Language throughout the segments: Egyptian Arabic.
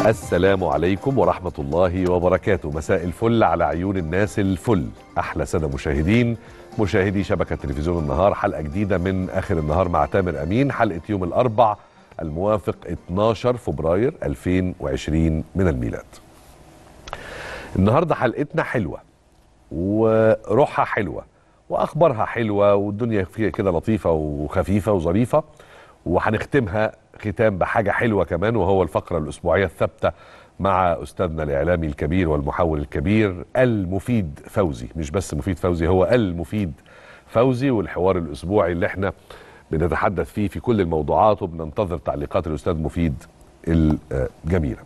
السلام عليكم ورحمة الله وبركاته مساء الفل على عيون الناس الفل أحلى سادة مشاهدين مشاهدي شبكة تلفزيون النهار حلقة جديدة من آخر النهار مع تامر أمين حلقة يوم الأربع الموافق 12 فبراير 2020 من الميلاد النهاردة حلقتنا حلوة وروحها حلوة وأخبارها حلوة والدنيا فيها كده لطيفة وخفيفة وظريفة وهنختمها ختام بحاجة حلوة كمان وهو الفقرة الأسبوعية الثابتة مع أستاذنا الإعلامي الكبير والمحول الكبير المفيد فوزي مش بس مفيد فوزي هو المفيد فوزي والحوار الأسبوعي اللي احنا بنتحدث فيه في كل الموضوعات وبننتظر تعليقات الأستاذ مفيد الجميلة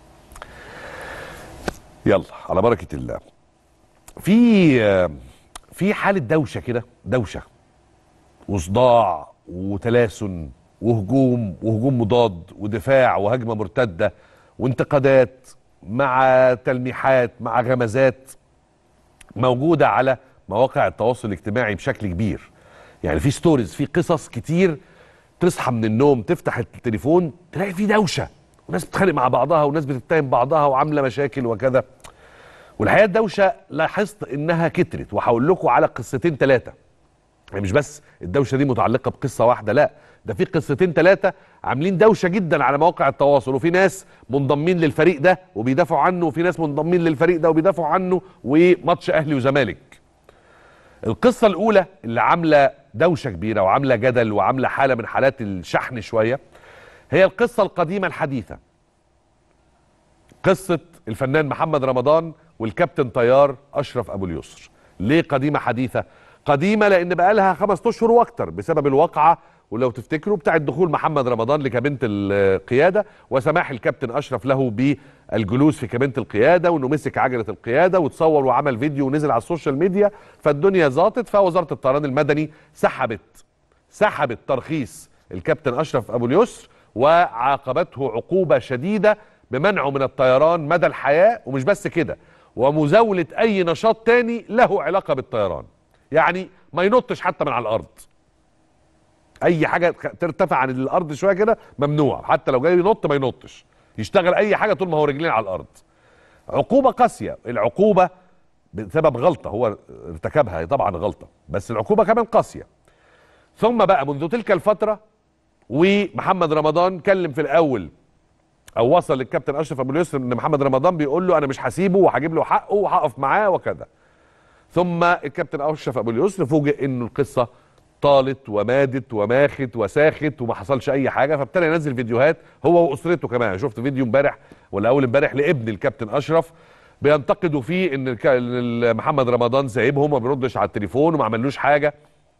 يلا على بركة الله في في حالة دوشة كده دوشة وصداع وتلاسن وهجوم وهجوم مضاد ودفاع وهجمه مرتده وانتقادات مع تلميحات مع غمزات موجوده على مواقع التواصل الاجتماعي بشكل كبير يعني في ستوريز في قصص كتير تصحى من النوم تفتح التليفون تلاقي في دوشه وناس بتتخانق مع بعضها وناس بتتهم بعضها وعامله مشاكل وكذا والحقيقه الدوشه لاحظت انها كترت وهقول لكم على قصتين ثلاثه يعني مش بس الدوشه دي متعلقه بقصه واحده لا ده في قصتين ثلاثه عاملين دوشه جدا على مواقع التواصل وفي ناس منضمين للفريق ده وبيدافعوا عنه وفي ناس منضمين للفريق ده وبيدافعوا عنه وماتش اهلي وزمالك القصه الاولى اللي عامله دوشه كبيره وعامله جدل وعامله حاله من حالات الشحن شويه هي القصه القديمه الحديثه قصه الفنان محمد رمضان والكابتن طيار اشرف ابو اليسر ليه قديمه حديثه قديمه لان بقى لها خمس اشهر واكتر بسبب الواقعه ولو تفتكروا بتاعه دخول محمد رمضان لكابينه القياده وسماح الكابتن اشرف له بالجلوس في كابينه القياده وانه مسك عجله القياده وتصور وعمل فيديو ونزل على السوشيال ميديا فالدنيا زاطت فوزاره الطيران المدني سحبت سحبت ترخيص الكابتن اشرف ابو اليسر وعاقبته عقوبه شديده بمنعه من الطيران مدى الحياه ومش بس كده ومزاوله اي نشاط تاني له علاقه بالطيران يعني ما ينطش حتى من على الارض اي حاجه ترتفع عن الارض شويه كده ممنوع حتى لو جاي ينط ما ينطش يشتغل اي حاجه طول ما هو رجلين على الارض عقوبه قاسيه العقوبه بسبب غلطه هو ارتكبها طبعا غلطه بس العقوبه كمان قاسيه ثم بقى منذ تلك الفتره ومحمد رمضان كلم في الاول او وصل للكابتن اشرف ابو اليسر ان محمد رمضان بيقول له انا مش هسيبه وهجيب له حقه وهقف معاه وكذا ثم الكابتن اشرف ابو اليسر فوجئ انه القصه طالت ومادت وماخت وساخت وما حصلش اي حاجه فابتدى ينزل فيديوهات هو واسرته كمان شفت فيديو امبارح ولا اول امبارح لابن الكابتن اشرف بينتقدوا فيه ان محمد رمضان سايبهم وما بيردش على التليفون وما عملوش حاجه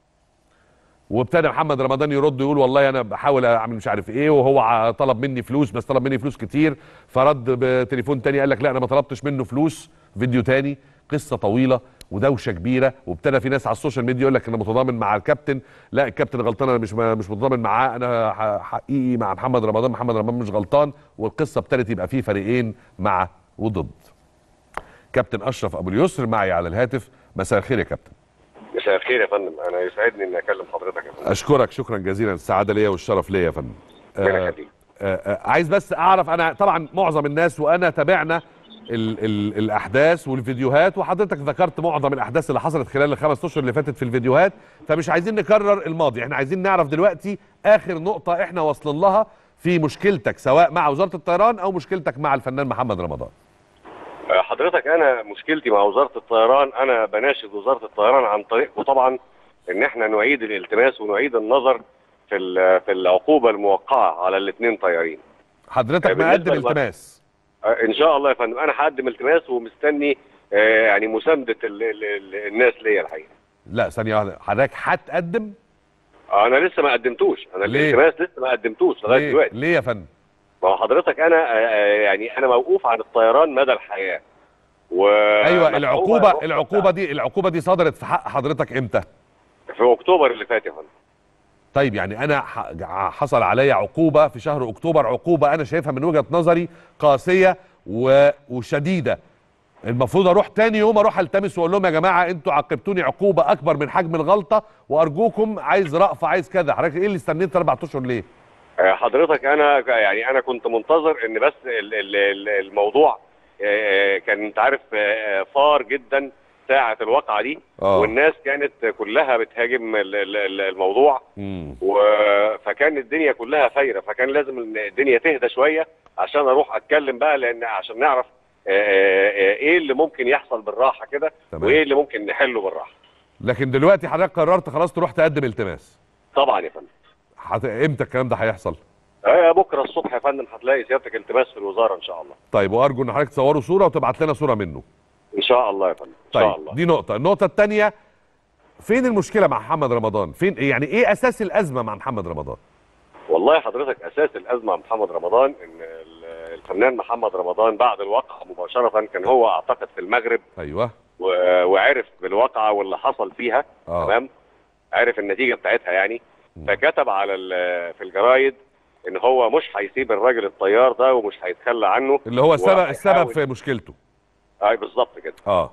وابتدى محمد رمضان يرد يقول والله انا بحاول اعمل مش عارف ايه وهو طلب مني فلوس بس طلب مني فلوس كتير فرد بتليفون تاني قال لك لا انا ما طلبتش منه فلوس فيديو تاني قصه طويله ودوشه كبيره وابتدى في ناس على السوشيال ميديا يقول لك انا متضامن مع الكابتن لا الكابتن غلطان انا مش مش متضامن معاه انا حقيقي مع محمد رمضان محمد رمضان مش غلطان والقصه ابتدت يبقى في فريقين مع وضد كابتن اشرف ابو اليسر معي على الهاتف مساء الخير يا كابتن مساء الخير يا فندم انا يسعدني اني اكلم حضرتك يا فندم اشكرك شكرا جزيلا السعاده ليا والشرف ليا يا فندم آه آه عايز بس اعرف انا طبعا معظم الناس وانا تابعنا ال ال الاحداث والفيديوهات وحضرتك ذكرت معظم الاحداث اللي حصلت خلال الخمس اشهر اللي فاتت في الفيديوهات فمش عايزين نكرر الماضي احنا عايزين نعرف دلوقتي اخر نقطه احنا واصلين لها في مشكلتك سواء مع وزاره الطيران او مشكلتك مع الفنان محمد رمضان حضرتك انا مشكلتي مع وزاره الطيران انا بناشد وزاره الطيران عن طريقكم طبعا ان احنا نعيد الالتماس ونعيد النظر في في العقوبه الموقعه على الاثنين طيارين حضرتك مقدم التماس ان شاء الله يا فندم انا هقدم التماس ومستني آه يعني مسانده ال ال ال الناس ليا الحقيقه لا ثانيه واحده حضرتك هتقدم انا لسه ما قدمتوش انا ليه؟ الالتماس لسه ما قدمتوش لغايه دلوقتي ليه يا فندم ما هو حضرتك انا آه يعني انا موقوف عن الطيران مدى الحياه و ايوه العقوبه العقوبه دي العقوبه دي صدرت في حق حضرتك امتى في اكتوبر اللي فات يا فندم طيب يعني انا حصل عليا عقوبه في شهر اكتوبر عقوبه انا شايفها من وجهه نظري قاسيه وشديده المفروض اروح تاني يوم اروح التمس واقول لهم يا جماعه انتوا عاقبتوني عقوبه اكبر من حجم الغلطه وارجوكم عايز رأفه عايز كذا حضرتك ايه اللي استنيت اربع اشهر ليه؟ آه، حضرتك انا ك- يعني انا كنت منتظر ان بس ال- ال- ال- الموضوع آه، كان انت عارف آه، فار جدا ساعه الواقعه دي اه والناس كانت كلها بتهاجم ال- ال- ال- الموضوع مم. و... فكان الدنيا كلها فايره فكان لازم إن الدنيا تهدى شويه عشان اروح اتكلم بقى لان عشان نعرف آه، آه، آه، ايه اللي ممكن يحصل بالراحه كده تمام. وايه اللي ممكن نحله بالراحه لكن دلوقتي حضرتك قررت خلاص تروح تقدم التماس طبعا يا فندم حت... امتى الكلام ده هيحصل آه، بكره الصبح يا فندم هتلاقي سيادتك التماس في الوزاره ان شاء الله طيب وارجو ان حضرتك تصوروا صوره وتبعت لنا صوره منه ان شاء الله يا فندم ان طيب شاء الله دي نقطه النقطه الثانيه فين المشكله مع محمد رمضان فين يعني ايه اساس الازمه مع محمد رمضان والله حضرتك اساس الازمه مع محمد رمضان ان ال- الفنان محمد رمضان بعد الواقعه مباشره كان هو اعتقد في المغرب ايوه و- وعرف بالواقعه واللي حصل فيها اه تمام عرف النتيجه بتاعتها يعني مم. فكتب على ال- في الجرايد ان هو مش هيسيب الراجل الطيار ده ومش هيتخلى عنه اللي هو السبب وهيحاول- السبب في مشكلته اي بالظبط كده اه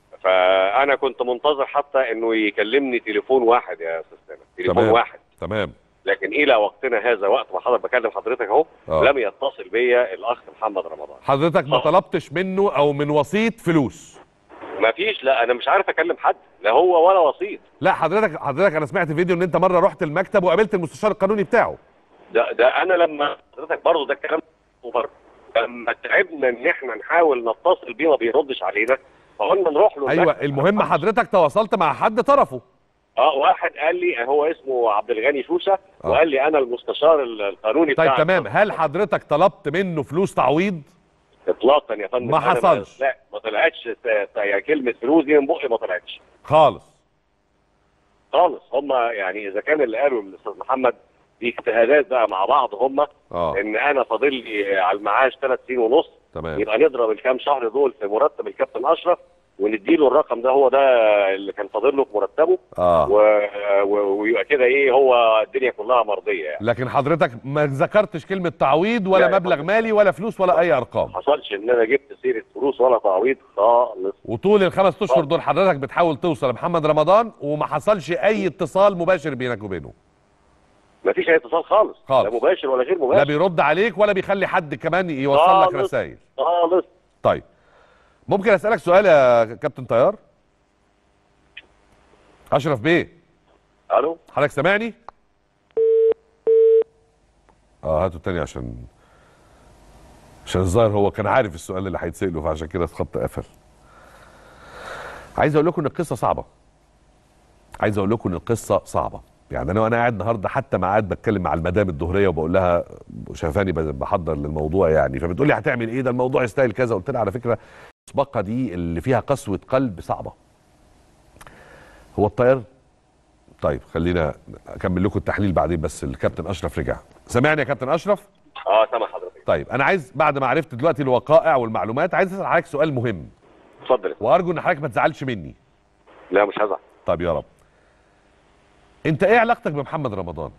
فانا كنت منتظر حتى انه يكلمني تليفون واحد يا استاذ سامح تليفون تمام. واحد تمام لكن الى وقتنا هذا وقت ما حضرتك بكلم حضرتك اهو آه. لم يتصل بيا الاخ محمد رمضان حضرتك ما آه. طلبتش منه او من وسيط فلوس ما فيش لا انا مش عارف اكلم حد لا هو ولا وسيط لا حضرتك حضرتك انا سمعت فيديو ان انت مره رحت المكتب وقابلت المستشار القانوني بتاعه ده ده انا لما حضرتك برضه ده الكلام اوفر لما تعبنا ان احنا نحاول نتصل بيه ما بيردش علينا فقلنا نروح له ايوه المكتب. المهم حضرتك تواصلت مع حد طرفه اه واحد قال لي هو اسمه عبد الغني شوشه آه. وقال لي انا المستشار القانوني طيب بتاعك. تمام هل حضرتك طلبت منه فلوس تعويض اطلاقا يا فندم ما أنا حصلش. لا ما طلعتش ت- يعني كلمه فلوس دي من بقي ما طلعتش خالص خالص هم يعني اذا كان اللي قاله الاستاذ محمد دي اجتهادات بقى مع بعض هم اه ان انا فاضل لي على المعاش ثلاث سنين ونص تمام يبقى نضرب الكام شهر دول في مرتب الكابتن اشرف ونديله الرقم ده هو ده اللي كان فاضل له في مرتبه اه و... و... ويبقى كده ايه هو الدنيا كلها مرضيه يعني لكن حضرتك ما ذكرتش كلمه تعويض ولا لا يا مبلغ فندم. مالي ولا فلوس ولا اي ارقام ما حصلش ان انا جبت سيره فلوس ولا تعويض خالص وطول الخمس اشهر دول حضرتك بتحاول توصل لمحمد رمضان وما حصلش اي اتصال مباشر بينك وبينه ما فيش اي اتصال خالص خالص. لا مباشر ولا غير لا مباشر بيرد عليك ولا بيخلي حد كمان يوصل لك خالص. رسائل خالص طيب ممكن اسالك سؤال يا كابتن طيار اشرف بيه الو حضرتك سامعني اه هاتوا التاني عشان عشان الظاهر هو كان عارف السؤال اللي هيتسأله فعشان كده الخط قفل عايز اقول لكم ان القصه صعبه عايز اقول لكم ان القصه صعبه يعني انا وانا قاعد النهارده حتى ما قاعد بتكلم مع المدام الظهريه وبقول لها شافاني بحضر للموضوع يعني فبتقول لي هتعمل ايه ده الموضوع يستاهل كذا قلت لها على فكره المسبقه دي اللي فيها قسوه قلب صعبه هو الطيار طيب خلينا اكمل لكم التحليل بعدين بس الكابتن اشرف رجع سامعني يا كابتن اشرف اه سامع حضرتك طيب انا عايز بعد ما عرفت دلوقتي الوقائع والمعلومات عايز اسال حضرتك سؤال مهم اتفضل وارجو ان حضرتك ما تزعلش مني لا مش هزعل طب يا رب انت ايه علاقتك بمحمد رمضان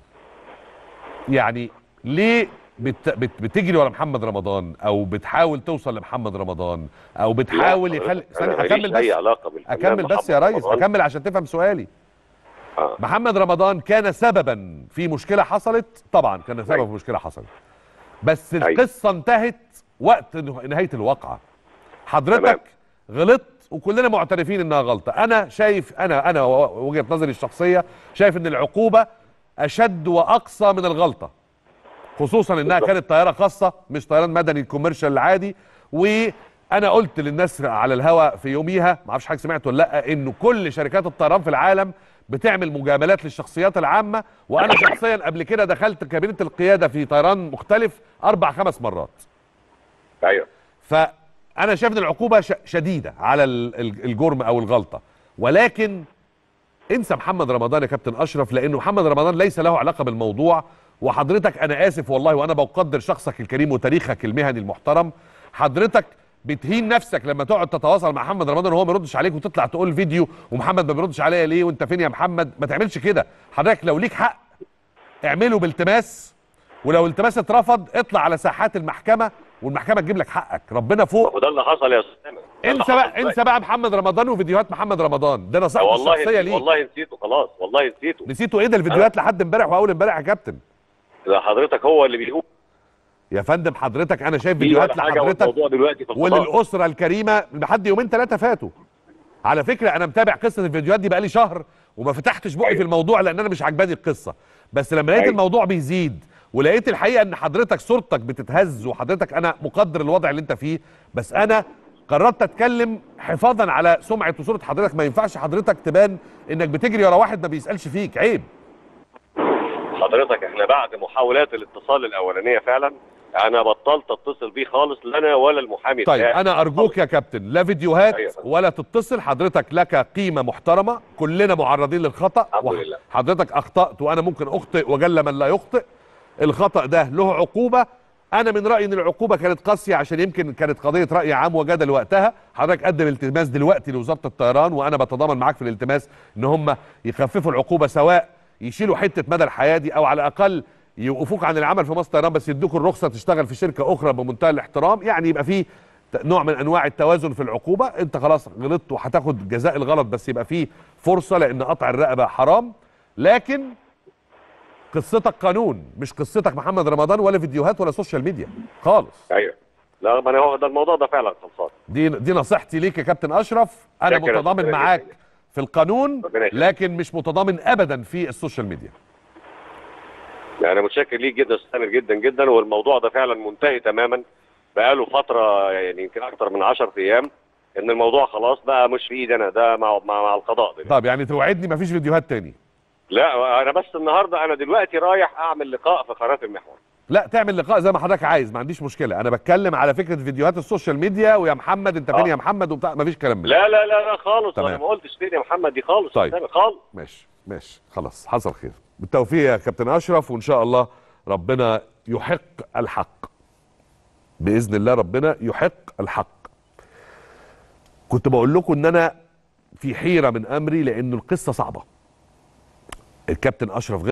يعني ليه بت بت بتجري ورا محمد رمضان او بتحاول توصل لمحمد رمضان او بتحاول لا، يخلي حضرتك، أنا ثانية ماليش اكمل اي بس علاقه بالفنان اكمل بس يا محمد ريس رمضان. اكمل عشان تفهم سؤالي آه. محمد رمضان كان سببا في مشكله حصلت طبعا كان سبب أيوة. في مشكله حصلت بس أيوة. القصه انتهت وقت نه- نهايه الواقعه حضرتك تمام. غلطت وكلنا معترفين انها غلطه انا شايف انا انا و- وجهه نظري الشخصيه شايف ان العقوبه اشد واقصى من الغلطه خصوصا انها بالظبط. كانت طياره خاصه مش طيران مدني الكوميرشال العادي وانا قلت للناس على الهواء في يوميها ما اعرفش حضرتك سمعت ولا لا انه كل شركات الطيران في العالم بتعمل مجاملات للشخصيات العامه وانا شخصيا قبل كده دخلت كابينه القياده في طيران مختلف اربع خمس مرات ايوه فانا شايف ان العقوبه ش- شديده على ال- ال- الجرم او الغلطه ولكن انسى محمد رمضان يا كابتن اشرف لانه محمد رمضان ليس له علاقه بالموضوع وحضرتك انا اسف والله وانا بقدر شخصك الكريم وتاريخك المهني المحترم حضرتك بتهين نفسك لما تقعد تتواصل مع محمد رمضان وهو ما يردش عليك وتطلع تقول فيديو ومحمد ما بيردش عليا ليه وانت فين يا محمد ما تعملش كده حضرتك لو ليك حق اعمله بالتماس ولو التماس اترفض اطلع على ساحات المحكمه والمحكمه تجيب لك حقك ربنا فوق وده اللي حصل يا استاذ سامر. ده اللي انسى حصل بقى دلوقتي. انسى بقى محمد رمضان وفيديوهات محمد رمضان ده نصيحتي الشخصيه والله ليك والله نسيته خلاص والله نسيته نسيته ايه ده الفيديوهات لحد امبارح واول امبارح يا كابتن ده حضرتك هو اللي بيقول يا فندم حضرتك انا شايف دي فيديوهات ولا حاجه لحضرتك والموضوع دلوقتي في القضاء وللاسره الكريمه لحد يومين ثلاثه فاتوا على فكره انا متابع قصه الفيديوهات دي بقالي شهر وما فتحتش بقي أيوة. في الموضوع لان انا مش عجباني القصه بس لما لقيت أيوة. الموضوع بيزيد ولقيت الحقيقه ان حضرتك صورتك بتتهز وحضرتك انا مقدر الوضع اللي انت فيه بس انا قررت اتكلم حفاظا على سمعه وصوره حضرتك ما ينفعش حضرتك تبان انك بتجري ورا واحد ما بيسالش فيك عيب حضرتك احنا بعد محاولات الاتصال الاولانيه فعلا انا بطلت اتصل بيه خالص لا انا ولا المحامي طيب بتاعي. انا ارجوك يا كابتن لا فيديوهات أيوة. ولا تتصل حضرتك لك قيمه محترمه كلنا معرضين للخطا الحمد وح- لله. حضرتك اخطات وانا ممكن اخطئ وجل من لا يخطئ الخطا ده له عقوبه انا من رايي ان العقوبه كانت قاسيه عشان يمكن كانت قضيه راي عام وجدل وقتها حضرتك قدم التماس دلوقتي لوزاره الطيران وانا بتضامن معاك في الالتماس ان هم يخففوا العقوبه سواء يشيلوا حته مدى الحياه دي او على الاقل يوقفوك عن العمل في مصر طيران بس يدوك الرخصه تشتغل في شركه اخرى بمنتهى الاحترام يعني يبقى في ت- نوع من انواع التوازن في العقوبه انت خلاص غلطت وهتاخد جزاء الغلط بس يبقى في فرصه لان قطع الرقبه حرام لكن قصتك قانون مش قصتك محمد رمضان ولا فيديوهات ولا سوشيال ميديا خالص ايوه لا ما انا هو ده الموضوع ده فعلا خلصان دي دي نصيحتي ليك يا كابتن اشرف انا شكرا، متضامن شكرا معاك جدا. في القانون ربنا يخليك. لكن مش متضامن ابدا في السوشيال ميديا يعني انا متشكر ليك جدا استاذ سامر جدا جدا والموضوع ده فعلا منتهي تماما بقاله فتره يعني يمكن اكتر من 10 ايام ان الموضوع خلاص بقى مش في ايدي انا ده مع مع, مع القضاء دلوقتي. طب يعني توعدني مفيش فيديوهات تاني لا انا بس النهارده انا دلوقتي رايح اعمل لقاء في قناه المحور لا تعمل لقاء زي ما حضرتك عايز ما عنديش مشكله انا بتكلم على فكره فيديوهات السوشيال ميديا ويا محمد انت فين آه. يا محمد وبتاع مفيش كلام من ده لا لا لا لا خالص تمام. انا ما قلتش فين يا محمد دي خالص طيب. أستاذ، خالص ماشي ماشي خلاص حصل خير بالتوفيق يا كابتن اشرف وان شاء الله ربنا يحق الحق باذن الله ربنا يحق الحق كنت بقول لكم ان انا في حيره من امري لان القصه صعبه الكابتن اشرف